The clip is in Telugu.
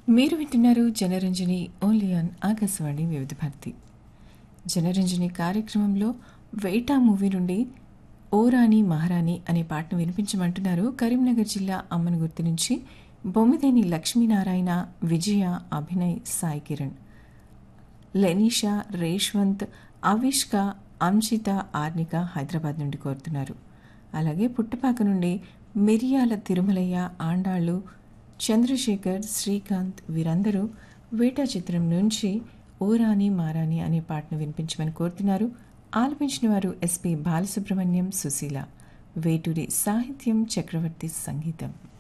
మీరు వింటున్నారు జనరంజని ఓన్లీ ఆన్ ఆకాశవాణి వివిధ భారతి జనరంజని కార్యక్రమంలో వేటా మూవీ నుండి ఓ రాణి మహారాణి అనే పాటను వినిపించమంటున్నారు కరీంనగర్ జిల్లా అమ్మనగుర్తి నుంచి బొమ్మిదేని లక్ష్మీనారాయణ విజయ అభినయ్ సాయి కిరణ్ లెనీషా రేష్వంత్ అవిష్క అంశిత ఆర్నిక హైదరాబాద్ నుండి కోరుతున్నారు అలాగే పుట్టపాక నుండి మిరియాల తిరుమలయ్య ఆండాళ్ళు చంద్రశేఖర్ శ్రీకాంత్ వీరందరూ వేటా చిత్రం నుంచి ఓరాని మారాని అనే పాటను వినిపించమని కోరుతున్నారు ఆలపించిన వారు ఎస్పి బాలసుబ్రహ్మణ్యం సుశీల వేటూరి సాహిత్యం చక్రవర్తి సంగీతం